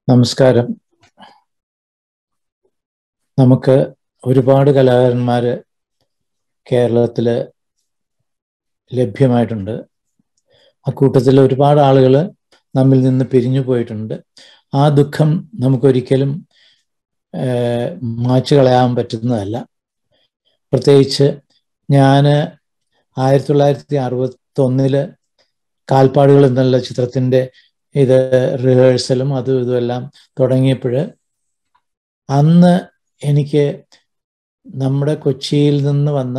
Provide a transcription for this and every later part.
നമസ്കാരം നമുക്ക് ഒരുപാട് കലാകാരന്മാര് കേരളത്തില് ലഭ്യമായിട്ടുണ്ട് അക്കൂട്ടത്തിൽ ഒരുപാട് ആളുകൾ നമ്മിൽ നിന്ന് പിരിഞ്ഞു പോയിട്ടുണ്ട് ആ ദുഃഖം നമുക്കൊരിക്കലും മാച്ചു കളയാൻ പറ്റുന്നതല്ല പ്രത്യേകിച്ച് ഞാൻ ആയിരത്തി തൊള്ളായിരത്തി അറുപത്തി ഒന്നില് കാൽപ്പാടുകൾ എന്നുള്ള ചിത്രത്തിൻ്റെ ഇത് റിഹേഴ്സലും അതും ഇതുമെല്ലാം തുടങ്ങിയപ്പോൾ അന്ന് എനിക്ക് നമ്മുടെ കൊച്ചിയിൽ നിന്ന് വന്ന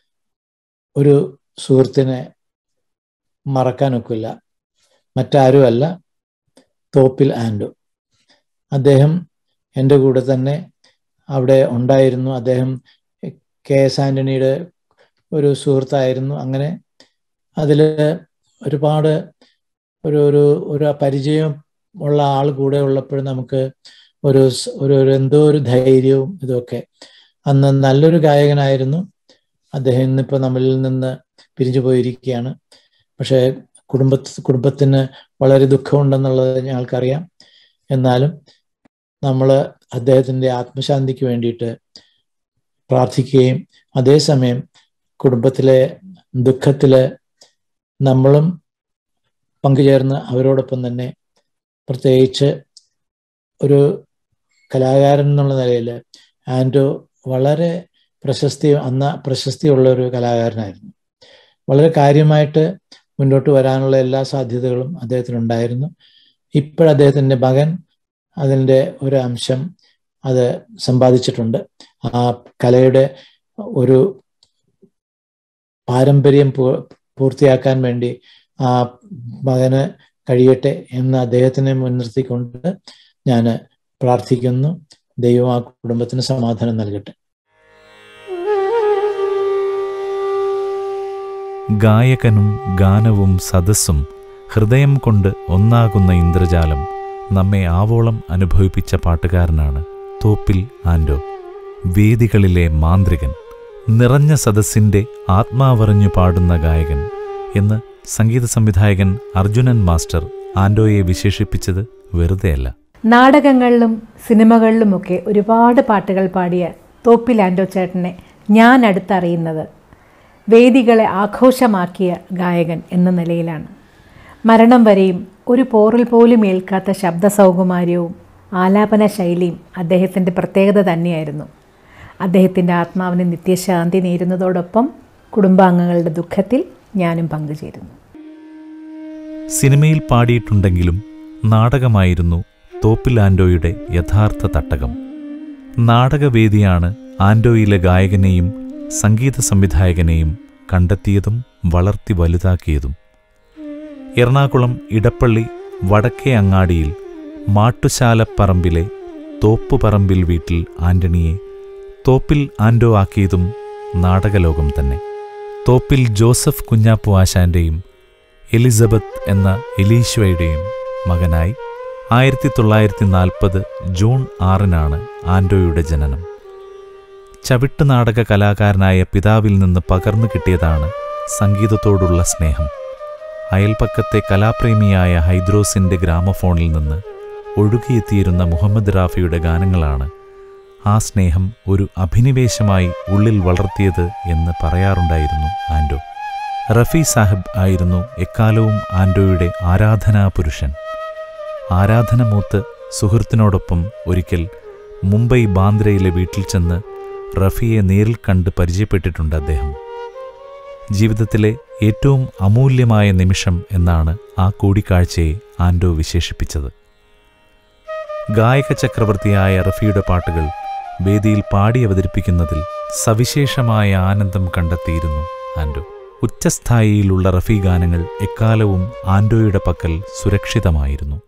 ഒരു സുഹൃത്തിനെ മറക്കാനൊക്കില്ല മറ്റാരുമല്ല തോപ്പിൽ ആൻഡോ അദ്ദേഹം എൻ്റെ കൂടെ തന്നെ അവിടെ ഉണ്ടായിരുന്നു അദ്ദേഹം കെ എസ് ആൻ്റണിയുടെ ഒരു സുഹൃത്തായിരുന്നു അങ്ങനെ അതിൽ ഒരുപാട് ഒരു ഒരു ഒരു പരിചയം ഉള്ള ആൾ കൂടെ ഉള്ളപ്പോൾ നമുക്ക് ഒരു ഒരു എന്തോ ഒരു ധൈര്യവും ഇതൊക്കെ അന്ന് നല്ലൊരു ഗായകനായിരുന്നു അദ്ദേഹം ഇന്നിപ്പോൾ നമ്മളിൽ നിന്ന് പിരിഞ്ഞു പോയിരിക്കുകയാണ് പക്ഷേ കുടുംബ കുടുംബത്തിന് വളരെ ദുഃഖമുണ്ടെന്നുള്ളത് ഞങ്ങൾക്കറിയാം എന്നാലും നമ്മൾ അദ്ദേഹത്തിൻ്റെ ആത്മശാന്തിക്ക് വേണ്ടിയിട്ട് പ്രാർത്ഥിക്കുകയും അതേസമയം കുടുംബത്തിലെ ദുഃഖത്തിൽ നമ്മളും പങ്കുചേർന്ന് അവരോടൊപ്പം തന്നെ പ്രത്യേകിച്ച് ഒരു കലാകാരൻ എന്നുള്ള നിലയിൽ ആൻഡോ വളരെ പ്രശസ്തി അന്ന പ്രശസ്തിയുള്ള ഒരു കലാകാരനായിരുന്നു വളരെ കാര്യമായിട്ട് മുന്നോട്ട് വരാനുള്ള എല്ലാ സാധ്യതകളും അദ്ദേഹത്തിനുണ്ടായിരുന്നു ഇപ്പോൾ അദ്ദേഹത്തിൻ്റെ മകൻ അതിൻ്റെ ഒരു അംശം അത് സമ്പാദിച്ചിട്ടുണ്ട് ആ കലയുടെ ഒരു പാരമ്പര്യം പൂർത്തിയാക്കാൻ വേണ്ടി ആ മകന് കഴിയട്ടെ എന്ന് അദ്ദേഹത്തിനെ മുൻനിർത്തിക്കൊണ്ട് ഞാൻ പ്രാർത്ഥിക്കുന്നു ദൈവം ആ കുടുംബത്തിന് സമാധാനം നൽകട്ടെ ഗായകനും ഗാനവും സദസ്സും ഹൃദയം കൊണ്ട് ഒന്നാകുന്ന ഇന്ദ്രജാലം നമ്മെ ആവോളം അനുഭവിപ്പിച്ച പാട്ടുകാരനാണ് തോപ്പിൽ ആൻഡോ വേദികളിലെ മാന്ത്രികൻ നിറഞ്ഞ സദസ്സിൻ്റെ ആത്മാവറിഞ്ഞു പാടുന്ന ഗായകൻ എന്ന് സംഗീത സംവിധായകൻ അർജുനൻ മാസ്റ്റർ ആൻഡോയെ വിശേഷിപ്പിച്ചത് വെറുതെയല്ല നാടകങ്ങളിലും സിനിമകളിലുമൊക്കെ ഒരുപാട് പാട്ടുകൾ പാടിയ തോപ്പിൽ ആൻഡോ ചേട്ടനെ ഞാൻ അടുത്തറിയുന്നത് വേദികളെ ആഘോഷമാക്കിയ ഗായകൻ എന്ന നിലയിലാണ് മരണം വരെയും ഒരു പോറിൽ പോലും ഏൽക്കാത്ത ശബ്ദ സൗകുമാര്യവും ആലാപന ശൈലിയും അദ്ദേഹത്തിൻ്റെ പ്രത്യേകത തന്നെയായിരുന്നു അദ്ദേഹത്തിൻ്റെ ആത്മാവിന് നിത്യശാന്തി നേരുന്നതോടൊപ്പം കുടുംബാംഗങ്ങളുടെ ദുഃഖത്തിൽ ഞാനും പങ്കുചേരുന്നു സിനിമയിൽ പാടിയിട്ടുണ്ടെങ്കിലും നാടകമായിരുന്നു തോപ്പിൽ ആൻഡോയുടെ യഥാർത്ഥ തട്ടകം നാടകവേദിയാണ് ആൻഡോയിലെ ഗായകനെയും സംഗീത സംവിധായകനെയും കണ്ടെത്തിയതും വളർത്തി വലുതാക്കിയതും എറണാകുളം ഇടപ്പള്ളി വടക്കേ അങ്ങാടിയിൽ മാട്ടുശാലപ്പറമ്പിലെ തോപ്പുപറമ്പിൽ വീട്ടിൽ ആന്റണിയെ തോപ്പിൽ ആൻഡോ ആക്കിയതും നാടകലോകം തന്നെ തോപ്പിൽ ജോസഫ് കുഞ്ഞാപ്പു ആശാന്റെയും എലിസബത്ത് എന്ന എലീശ്വയുടെയും മകനായി ആയിരത്തി തൊള്ളായിരത്തി നാൽപ്പത് ജൂൺ ആറിനാണ് ആൻഡോയുടെ ജനനം ചവിട്ട് നാടക കലാകാരനായ പിതാവിൽ നിന്ന് പകർന്നു കിട്ടിയതാണ് സംഗീതത്തോടുള്ള സ്നേഹം അയൽപ്പക്കത്തെ കലാപ്രേമിയായ ഹൈദ്രോസിന്റെ ഗ്രാമഫോണിൽ നിന്ന് ഒഴുകിയെത്തിയിരുന്ന മുഹമ്മദ് റാഫിയുടെ ഗാനങ്ങളാണ് ആ സ്നേഹം ഒരു അഭിനിവേശമായി ഉള്ളിൽ വളർത്തിയത് എന്ന് പറയാറുണ്ടായിരുന്നു ആൻഡോ റഫി സാഹിബ് ആയിരുന്നു എക്കാലവും ആൻഡോയുടെ ആരാധനാപുരുഷൻ ആരാധനമൂത്ത് സുഹൃത്തിനോടൊപ്പം ഒരിക്കൽ മുംബൈ ബാന്ദ്രയിലെ വീട്ടിൽ ചെന്ന് റഫിയെ നേരിൽ കണ്ട് പരിചയപ്പെട്ടിട്ടുണ്ട് അദ്ദേഹം ജീവിതത്തിലെ ഏറ്റവും അമൂല്യമായ നിമിഷം എന്നാണ് ആ കൂടിക്കാഴ്ചയെ ആൻഡോ വിശേഷിപ്പിച്ചത് ഗായക ചക്രവർത്തിയായ റഫിയുടെ പാട്ടുകൾ വേദിയിൽ പാടി അവതരിപ്പിക്കുന്നതിൽ സവിശേഷമായ ആനന്ദം കണ്ടെത്തിയിരുന്നു ആൻഡോ ഉച്ചസ്ഥായിയിലുള്ള റഫി ഗാനങ്ങൾ എക്കാലവും ആൻഡോയുടെ പക്കൽ സുരക്ഷിതമായിരുന്നു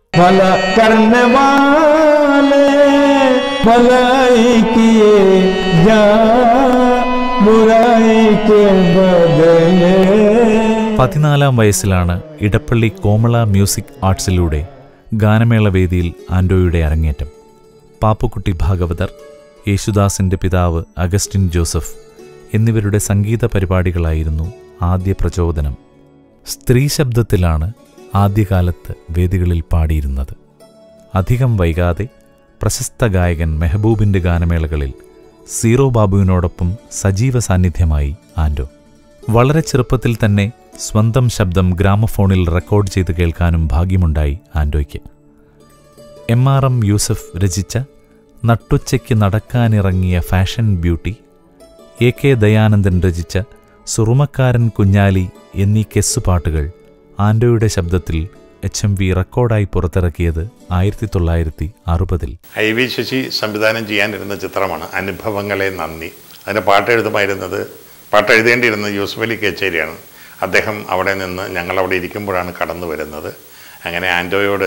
പതിനാലാം വയസ്സിലാണ് ഇടപ്പള്ളി കോമള മ്യൂസിക് ആർട്സിലൂടെ ഗാനമേള വേദിയിൽ ആൻഡോയുടെ അരങ്ങേറ്റം പാപ്പുക്കുട്ടി ഭാഗവതർ യേശുദാസിന്റെ പിതാവ് അഗസ്റ്റിൻ ജോസഫ് എന്നിവരുടെ സംഗീത പരിപാടികളായിരുന്നു ആദ്യ പ്രചോദനം സ്ത്രീ ശബ്ദത്തിലാണ് ആദ്യകാലത്ത് വേദികളിൽ പാടിയിരുന്നത് അധികം വൈകാതെ പ്രശസ്ത ഗായകൻ മെഹബൂബിൻ്റെ ഗാനമേളകളിൽ സീറോ ബാബുവിനോടൊപ്പം സജീവ സാന്നിധ്യമായി ആൻഡോ വളരെ ചെറുപ്പത്തിൽ തന്നെ സ്വന്തം ശബ്ദം ഗ്രാമഫോണിൽ റെക്കോർഡ് ചെയ്ത് കേൾക്കാനും ഭാഗ്യമുണ്ടായി ആൻഡോയ്ക്ക് എം ആർ എം യൂസഫ് രചിച്ച നട്ടുച്ചയ്ക്ക് നടക്കാനിറങ്ങിയ fashion beauty A K Dayanandan രചിച്ച സുറുമക്കാരൻ കുഞ്ഞാലി എന്നീ കെസ്സുപാട്ടുകൾ ആൻഡോയുടെ ശബ്ദത്തിൽ എച്ച് എം വി റെക്കോർഡായി പുറത്തിറക്കിയത് ആയിരത്തി തൊള്ളായിരത്തി അറുപതിൽ ഐ വി ശശി സംവിധാനം ചെയ്യാനിരുന്ന ചിത്രമാണ് അനുഭവങ്ങളെ നന്ദി അതിന് പാട്ട് എഴുതുമായിരുന്നത് പാട്ട് എഴുതേണ്ടിയിരുന്നത് യൂസഫ് അലി കച്ചേരിയാണ് അദ്ദേഹം അവിടെ നിന്ന് ഞങ്ങളവിടെ ഇരിക്കുമ്പോഴാണ് കടന്നു വരുന്നത് അങ്ങനെ ആൻറ്റോയോട്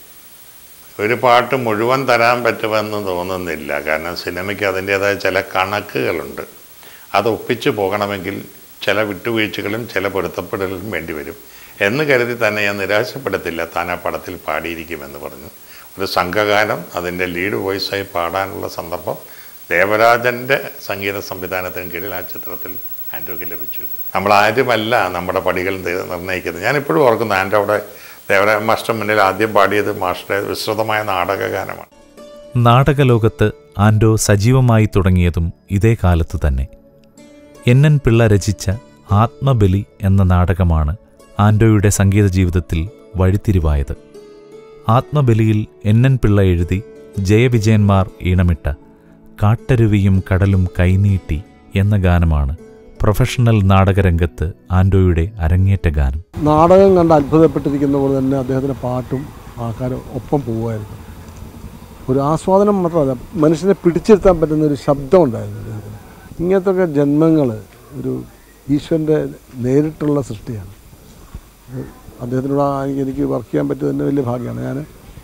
ഒരു പാട്ട് മുഴുവൻ തരാൻ പറ്റുമെന്ന് തോന്നുന്നില്ല കാരണം സിനിമയ്ക്ക് അതിൻ്റേതായ ചില കണക്കുകളുണ്ട് അത് ഒപ്പിച്ചു പോകണമെങ്കിൽ ചില വിട്ടുവീഴ്ചകളും ചില പൊരുത്തപ്പെടലും വേണ്ടിവരും എന്ന് കരുതി തന്നെ ഞാൻ നിരാശപ്പെടുത്തില്ല താൻ ആ പടത്തിൽ പാടിയിരിക്കുമെന്ന് പറഞ്ഞു ഒരു സംഘഗാനം അതിൻ്റെ ലീഡ് വോയിസായി പാടാനുള്ള സന്ദർഭം ദേവരാജൻ്റെ സംഗീത സംവിധാനത്തിന് കീഴിൽ ആ ചിത്രത്തിൽ ആൻറ്റോയ്ക്ക് ലഭിച്ചു നമ്മൾ ആരുമല്ല നമ്മുടെ പടികൾ നി- നിർണ്ണയിക്കുന്നത് ഞാനിപ്പോഴും ഓർക്കുന്നു ആൻറ്റോ അവിടെ ദേവരാജ മാസ്റ്റർ മുന്നിൽ ആദ്യം പാടിയത് മാസ്റ്ററുടെ വിസ്തൃതമായ നാടകഗാനമാണ് നാടകലോകത്ത് ആൻഡോ സജീവമായി തുടങ്ങിയതും ഇതേ കാലത്തു തന്നെ എൻ എൻ പിള്ള രചിച്ച ആത്മബലി എന്ന നാടകമാണ് ആൻഡോയുടെ സംഗീത ജീവിതത്തിൽ വഴിത്തിരിവായത് ആത്മബലിയിൽ എൻ എൻ പിള്ള എഴുതി ജയവിജയന്മാർ ഈണമിട്ട കാട്ടരുവിയും കടലും കൈനീട്ടി എന്ന ഗാനമാണ് പ്രൊഫഷണൽ നാടകരംഗത്ത് ആൻഡോയുടെ അരങ്ങേറ്റ ഗാനം നാടകം കണ്ട് അത്ഭുതപ്പെട്ടിരിക്കുന്ന പോലെ തന്നെ അദ്ദേഹത്തിൻ്റെ പാട്ടും ആൾക്കാരും ഒപ്പം പോവുമായിരുന്നു ഒരു ആസ്വാദനം മാത്രമല്ല മനുഷ്യനെ പിടിച്ചിരുത്താൻ പറ്റുന്ന ഒരു ശബ്ദം ഉണ്ടായിരുന്നു അദ്ദേഹത്തിന് ഇങ്ങനത്തെ ഒക്കെ ജന്മങ്ങൾ ഒരു ഈശ്വരൻ്റെ നേരിട്ടുള്ള സൃഷ്ടിയാണ് അത് അദ്ദേഹത്തിനോട് ആ എനിക്ക് വർക്ക് ചെയ്യാൻ പറ്റിയത് തന്നെ വലിയ ഭാഗ്യമാണ് ഞാൻ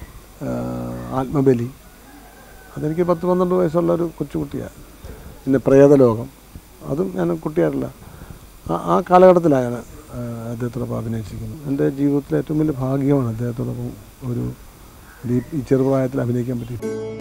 ആത്മബലി അതെനിക്ക് പത്ത് പന്ത്രണ്ട് വയസ്സുള്ള ഒരു കൊച്ചുകുട്ടിയാണ് പിന്നെ പ്രേതലോകം അതും ഞാൻ കുട്ടിയായിട്ടില്ല ആ ആ കാലഘട്ടത്തിലാണ് ഞാൻ ആ, അദ്ദേഹത്തോടൊപ്പം അഭിനയിച്ചിരിക്കുന്നത് എൻ്റെ ജീവിതത്തിലെ ഏറ്റവും വലിയ ഭാഗ്യമാണ് അദ്ദേഹത്തോടൊപ്പം ഒരു ഈ ഈ ചെറുപ്രായത്തിൽ അഭിനയിക്കാൻ പറ്റി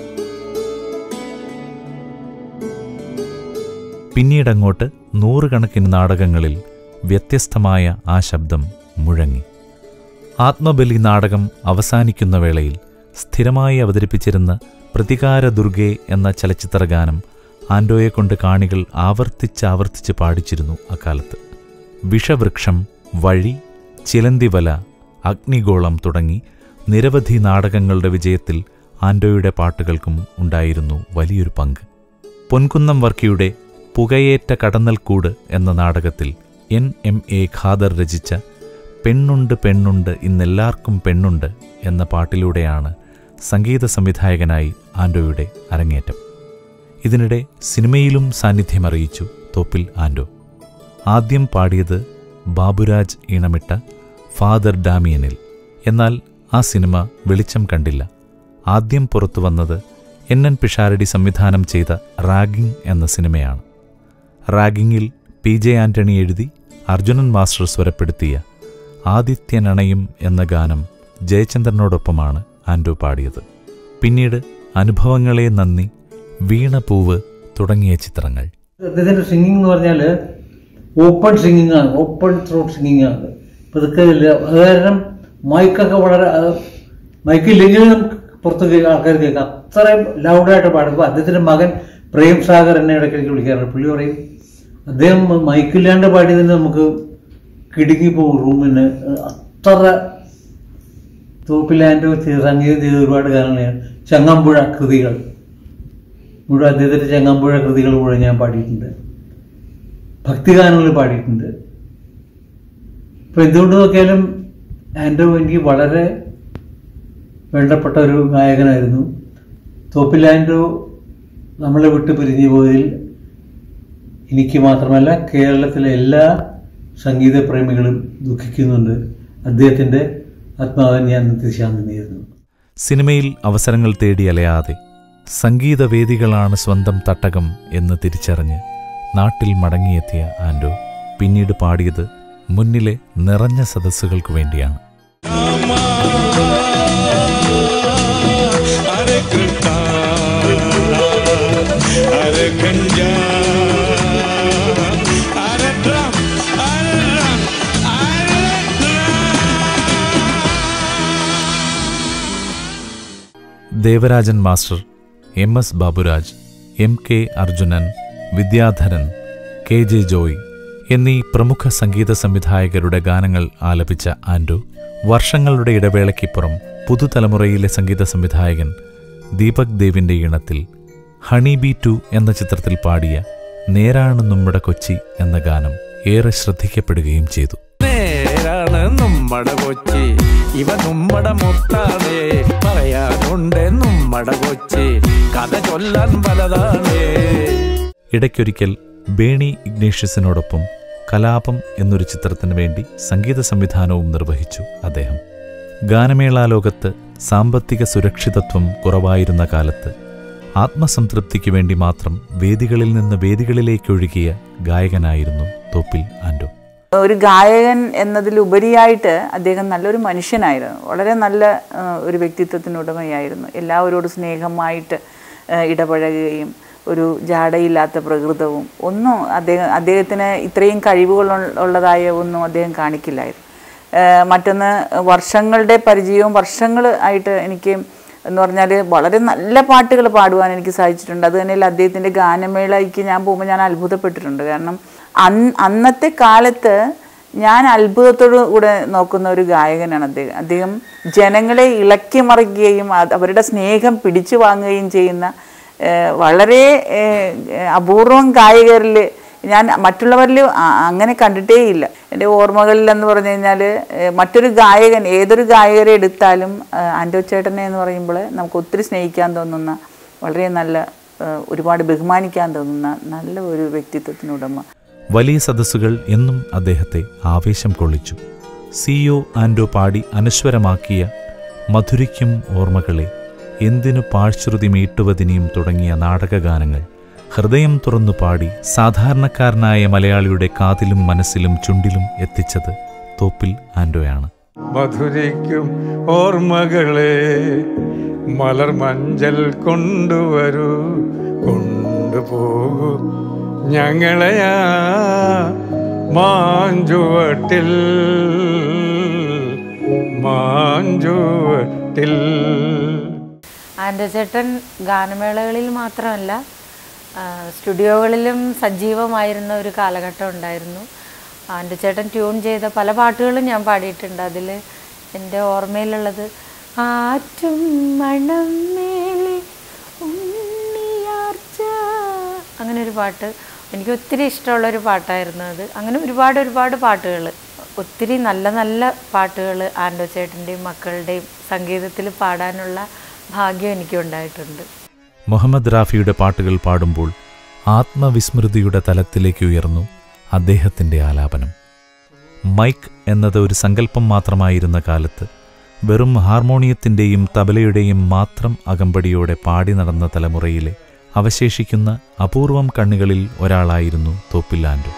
പിന്നീടങ്ങോട്ട് നൂറുകണക്കിന് നാടകങ്ങളിൽ വ്യത്യസ്തമായ ആ ശബ്ദം മുഴങ്ങി ആത്മബലി നാടകം അവസാനിക്കുന്ന വേളയിൽ സ്ഥിരമായി അവതരിപ്പിച്ചിരുന്ന പ്രതികാര ദുർഗെ എന്ന ചലച്ചിത്രഗാനം ആൻഡോയെക്കൊണ്ട് കാണികൾ ആവർത്തിച്ച് ആവർത്തിച്ച് പാടിച്ചിരുന്നു അക്കാലത്ത് വിഷവൃക്ഷം വഴി ചിലന്തിവല അഗ്നിഗോളം തുടങ്ങി നിരവധി നാടകങ്ങളുടെ വിജയത്തിൽ ആൻഡോയുടെ പാട്ടുകൾക്കും ഉണ്ടായിരുന്നു വലിയൊരു പങ്ക് പൊൻകുന്നം വർക്കിയുടെ പുകയേറ്റ കടന്നൽക്കൂട് എന്ന നാടകത്തിൽ എൻ എം എ ഖാദർ രചിച്ച പെണ്ണുണ്ട് പെണ്ണുണ്ട് ഇന്നെല്ലാവർക്കും പെണ്ണുണ്ട് എന്ന പാട്ടിലൂടെയാണ് സംഗീത സംവിധായകനായി ആൻഡോയുടെ അരങ്ങേറ്റം ഇതിനിടെ സിനിമയിലും സാന്നിധ്യമറിയിച്ചു തോപ്പിൽ ആൻഡോ ആദ്യം പാടിയത് ബാബുരാജ് ഈണമിട്ട ഫാദർ ഡാമിയനിൽ എന്നാൽ ആ സിനിമ വെളിച്ചം കണ്ടില്ല ആദ്യം പുറത്തു വന്നത് എൻ എൻ പിഷാരടി സംവിധാനം ചെയ്ത റാഗിംഗ് എന്ന സിനിമയാണ് റാഗിങ്ങിൽ പി ജെ ആന്റണി എഴുതി അർജുനൻ മാസ്റ്റർ സ്വരപ്പെടുത്തിയ ആദിത്യനണയും എന്ന ഗാനം ജയചന്ദ്രനോടൊപ്പമാണ് ആൻഡോ പാടിയത് പിന്നീട് അനുഭവങ്ങളെ നന്ദി വീണപൂവ് തുടങ്ങിയ ചിത്രങ്ങൾ അദ്ദേഹത്തിൻ്റെ സിംഗിങ് എന്ന് പറഞ്ഞാൽ ഓപ്പൺ സിംഗിങ് ആണ് ഓപ്പൺ ത്രോട്ട് സിംഗിങ് ആണ് പതുക്കെ ഇല്ല അത് കാരണം മൈക്കൊക്കെ വളരെ അത് മൈക്കില്ലെങ്കിലും നമുക്ക് പുറത്ത് കേ- ആൾക്കാർ കേൾക്കാം അത്രയും ലൗഡായിട്ട് പാടുമ്പോൾ അദ്ദേഹത്തിൻ്റെ മകൻ പ്രേം സാഗർ എന്നെ ഇടയ്ക്കിടയ്ക്ക് വിളിക്കാറുണ്ട് പുള്ളി പറയും അദ്ദേഹം മൈക്കില്ലാണ്ട് പാടിയതിന് നമുക്ക് കിടുങ്ങിപ്പോകും റൂമിന് അത്ര തോപ്പിലാൻഡോ ചെയ്ത് സംഗീതം ചെയ്ത ഒരുപാട് ഗാനങ്ങളാണ് ചങ്ങമ്പുഴ കൃതികൾ മുഴുവൻ അദ്ദേഹത്തിൻ്റെ ചങ്ങമ്പുഴ കൃതികൾ മുഴുവൻ ഞാൻ പാടിയിട്ടുണ്ട് ഭക്തിഗാനങ്ങൾ പാടിയിട്ടുണ്ട് ഇപ്പം എന്തുകൊണ്ട് നോക്കിയാലും ആൻഡോ എനിക്ക് വളരെ വേണ്ടപ്പെട്ട ഒരു ഗായകനായിരുന്നു തോപ്പിൽ ആൻഡോ നമ്മളെ വിട്ട് പിരിഞ്ഞു പോയതിൽ എനിക്ക് മാത്രമല്ല കേരളത്തിലെ എല്ലാ സംഗീത പ്രേമികളും ദുഃഖിക്കുന്നുണ്ട് അദ്ദേഹത്തിൻ്റെ ആത്മാവിന് ഞാൻ നിത്യശാന്തി നേരുന്നു സിനിമയിൽ അവസരങ്ങൾ തേടി അലയാതെ സംഗീതവേദികളാണ് സ്വന്തം തട്ടകം എന്ന് തിരിച്ചറിഞ്ഞ് നാട്ടിൽ മടങ്ങിയെത്തിയ ആൻഡോ പിന്നീട് പാടിയത് മുന്നിലെ നിറഞ്ഞ സദസ്സുകൾക്ക് വേണ്ടിയാണ് अरे कृष्णा अरे गंजा अरे ड्रम अरे ड्रम अरे drum Devarajan master M S Baburaj M K Arjunan Vidyadharan K J Joy എന്നീ പ്രമുഖ സംഗീത സംവിധായകരുടെ ഗാനങ്ങൾ ആലപിച്ച ആൻഡോ വർഷങ്ങളുടെ ഇടവേളയ്ക്കിപ്പുറം പുതുതലമുറയിലെ സംഗീത സംവിധായകൻ ദീപക് ദേവിന്റെ ഈണത്തിൽ ഹണി ബി ടു എന്ന ചിത്രത്തിൽ പാടിയ നേരാണ് നമ്മുടെ കൊച്ചി എന്ന ഗാനം ഏറെ ശ്രദ്ധിക്കപ്പെടുകയും ചെയ്തു നേരാണ് നമ്മടെ കൊച്ചി ഇവ നമ്മടെ മുത്താണ് പറയാനുണ്ട് നമ്മടെ കൊച്ചി കഥ ചൊല്ലാൻ പലതാണ് ഇടയ്ക്കൊരിക്കൽ ബേണി ഇഗ്നേഷ്യസിനോടൊപ്പം കലാപം എന്നൊരു ചിത്രത്തിന് വേണ്ടി സംഗീത സംവിധാനവും നിർവഹിച്ചു അദ്ദേഹം ഗാനമേള ലോകത്ത് സാമ്പത്തിക സുരക്ഷിതത്വം കുറവായിരുന്ന കാലത്ത് ആത്മസംതൃപ്തിക്ക് വേണ്ടി മാത്രം വേദികളിൽ നിന്ന് വേദികളിലേക്കൊഴുകിയ ഗായകനായിരുന്നു തോപ്പിൽ ആൻഡോ ഒരു ഗായകൻ എന്നതിലുപരിയായിട്ട് അദ്ദേഹം നല്ലൊരു മനുഷ്യനായിരുന്നു വളരെ നല്ല ആ, ഒരു വ്യക്തിത്വത്തിനുടമയായിരുന്നു എല്ലാവരോടും സ്നേഹമായിട്ട് ആ, ഇടപഴകുകയും ഒരു ജാടയില്ലാത്ത പ്രകൃതവും ഒന്നും അദ്ദേഹം അദ്ദേഹത്തിന് ഇത്രയും കഴിവുകൾ ഉള്ളതായ ഒന്നും അദ്ദേഹം കാണിക്കില്ലായിരുന്നു ആ, മറ്റൊന്ന് വർഷങ്ങളുടെ പരിചയവും വർഷങ്ങൾ ആയിട്ട് എനിക്ക് എന്ന് പറഞ്ഞാൽ വളരെ നല്ല പാട്ടുകൾ പാടുവാൻ എനിക്ക് സാധിച്ചിട്ടുണ്ട് അത് തന്നെയല്ല അദ്ദേഹത്തിൻ്റെ ഗാനമേളയ്ക്ക് ഞാൻ പോകുമ്പോൾ ഞാൻ അത്ഭുതപ്പെട്ടിട്ടുണ്ട് കാരണം അന്ന് അന്നത്തെ കാലത്ത് ഞാൻ അത്ഭുതത്തോടു കൂടെ നോക്കുന്ന ഒരു ഗായകനാണ് അദ്ദേഹം അദ്ദേഹം ജനങ്ങളെ ഇളക്കി മറിക്കുകയും അത് അവരുടെ സ്നേഹം പിടിച്ചു വാങ്ങുകയും ചെയ്യുന്ന ഏഹ്, വളരെ ഏഹ്, അപൂർവം ഗായകരിൽ ഞാൻ മറ്റുള്ളവരിൽ അ- അങ്ങനെ കണ്ടിട്ടേയില്ല എൻ്റെ ഓർമ്മകളിൽ എന്ന് പറഞ്ഞു കഴിഞ്ഞാൽ മറ്റൊരു ഗായകൻ ഏതൊരു ഗായകരെ എടുത്താലും ഏഹ്, ആൻഡോ ചേട്ടനെ എന്ന് പറയുമ്പോൾ നമുക്ക് ഒത്തിരി സ്നേഹിക്കാൻ തോന്നുന്ന വളരെ നല്ല ഏഹ്, ഒരുപാട് ബഹുമാനിക്കാൻ തോന്നുന്ന നല്ല ഒരു വ്യക്തിത്വത്തിനുടമ വലിയ സദസ്സുകൾ എന്നും അദ്ദേഹത്തെ ആവേശം കൊള്ളിച്ചു സിഒ ആൻഡോ പാടി അനശ്വരമാക്കിയ മധുരിക്കും ഓർമ്മകളെ എന്തിനു പാഴ്ശ്രുതി മീട്ടുവതിനിയും തുടങ്ങിയ നാടകഗാനങ്ങൾ ഹൃദയം തുറന്നു പാടി സാധാരണക്കാരനായ മലയാളിയുടെ കാതിലും മനസ്സിലും ചുണ്ടിലും എത്തിച്ചത് തോപ്പിൽ ആൻഡോയാണ് മധുരയ്ക്കും ഓർമ്മകളെ മലർ മഞ്ചൽ കൊണ്ടുവരൂ കൊണ്ടുപോകൂ ഞങ്ങളെയാ മാഞ്ചുവട്ടിൽ മാഞ്ചുവട്ടിൽ ആൻഡോ ചേട്ടൻ ഗാനമേളകളിൽ മാത്രമല്ല ആ, സ്റ്റുഡിയോകളിലും സജീവമായിരുന്ന ഒരു കാലഘട്ടം ഉണ്ടായിരുന്നു ആൻഡോ ചേട്ടൻ ട്യൂൺ ചെയ്ത പല പാട്ടുകളും ഞാൻ പാടിയിട്ടുണ്ട് അതിൽ എൻ്റെ ഓർമ്മയിലുള്ളത് ആറ്റും മണം മേലെ ഉണ്ണിയാർച്ച അങ്ങനെ ഒരു പാട്ട് എനിക്ക് ഒത്തിരി ഇഷ്ടമുള്ളൊരു പാട്ടായിരുന്നു അത് അങ്ങനെ ഒരുപാട് ഒരുപാട് പാട്ടുകൾ ഒത്തിരി നല്ല നല്ല പാട്ടുകൾ ആൻഡോ ചേട്ടൻ്റെയും മക്കളുടെയും സംഗീതത്തിൽ പാടാനുള്ള ഭാഗ്യം എനിക്കുണ്ടായിട്ടുണ്ട് മുഹമ്മദ് റാഫിയുടെ പാട്ടുകൾ പാടുമ്പോൾ ആത്മവിസ്മൃതിയുടെ തലത്തിലേക്ക് ഉയർന്നു അദ്ദേഹത്തിൻ്റെ ആലാപനം മൈക്ക് എന്നത് ഒരു സങ്കല്പം മാത്രമായിരുന്ന കാലത്ത് വെറും ഹാർമോണിയത്തിൻ്റെയും തബലയുടെയും മാത്രം അകമ്പടിയോടെ പാടി നടന്ന തലമുറയിലെ അവശേഷിക്കുന്ന അപൂർവം കണ്ണുകളിൽ ഒരാളായിരുന്നു തോപ്പില്ലാൻഡോ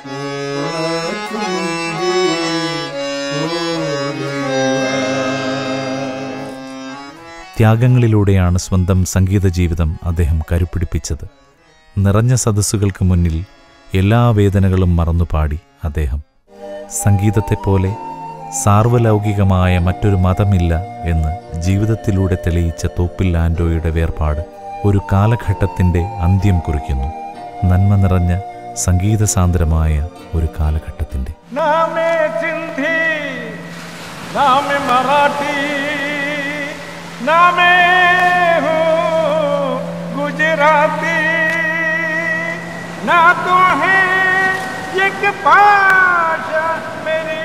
ത്യാഗങ്ങളിലൂടെയാണ് സ്വന്തം സംഗീത ജീവിതം അദ്ദേഹം കരുപിടിപ്പിച്ചത് നിറഞ്ഞ സദസ്സുകൾക്ക് മുന്നിൽ എല്ലാ വേദനകളും മറന്നു പാടി അദ്ദേഹം സംഗീതത്തെപ്പോലെ സാർവലൗകികമായ മറ്റൊരു മതമില്ല എന്ന് ജീവിതത്തിലൂടെ തെളിയിച്ച തോപ്പിൽ ആൻഡോയുടെ വേർപാട് ഒരു കാലഘട്ടത്തിൻ്റെ അന്ത്യം കുറിക്കുന്നു നന്മ നിറഞ്ഞ സംഗീതസാന്ദ്രമായ ഒരു കാലഘട്ടത്തിൻ്റെ നാമേ സിന്ധി നാമേ മറാഠി നാമേ ഹോ गुजराती ना तो है एक भाषा मेरी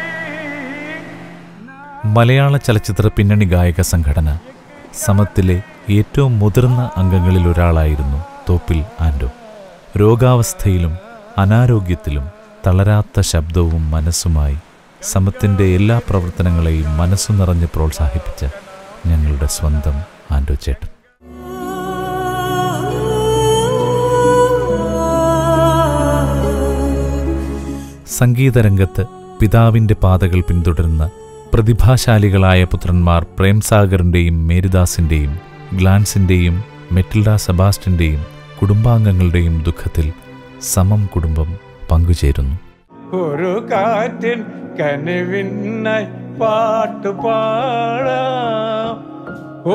മലയാള ചലച്ചിത്ര പിന്നണി ഗായക സംഘടന സമത്തിലെ ഏറ്റവും മുതിർന്ന അംഗങ്ങളിൽ ഒരാളായിരുന്നു തോപ്പിൽ ആൻഡോ രോഗാവസ്ഥയിലും അനാരോഗ്യത്തിലും തളരാത്ത ശബ്ദവും മനസ്സുമായി സമത്തിൻ്റെ എല്ലാ പ്രവർത്തനങ്ങളെയും മനസ്സു നിറഞ്ഞ് പ്രോത്സാഹിപ്പിച്ച ഞങ്ങളുടെ സ്വന്തം ആൻഡോ ചേട്ടൻ സംഗീതരംഗത്ത് പിതാവിൻ്റെ പാതകൾ പിന്തുടരുന്ന പ്രതിഭാശാലികളായ പുത്രന്മാർ പ്രേംസാഗറിൻ്റെയും മേരിദാസിൻ്റെയും ഗ്ലാൻസിൻ്റെയും മെറ്റിൽഡ സെബാസ്റ്റിൻ്റെയും കുടുംബാംഗങ്ങളുടെയും ദുഃഖത്തിൽ സമം കുടുംബം പങ്കുചേരുന്നു ഒരു കാറ്റിൻ കനിവിനായി പാട്ടു പാടാം ഓ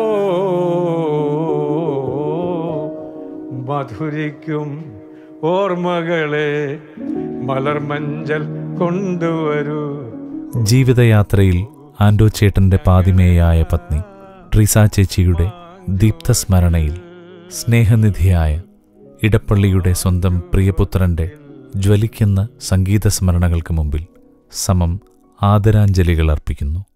മധുരിക്കും ഓർമ്മകളെ മലർമഞ്ചൽ കൊണ്ടുവരൂ ജീവിതയാത്രയിൽ ആൻഡോ ചേട്ടന്റെ പാതിമേയായ പത്നി ട്രീസ ചേച്ചിയുടെ ദീപ്തസ്മരണയിൽ സ്നേഹനിധിയായ ഇടപ്പള്ളിയുടെ സ്വന്തം പ്രിയപുത്രന്റെ ജ്വലിക്കുന്ന സംഗീത സ്മരണകൾക്ക് മുമ്പിൽ സമം ആദരാഞ്ജലികൾ അർപ്പിക്കുന്നു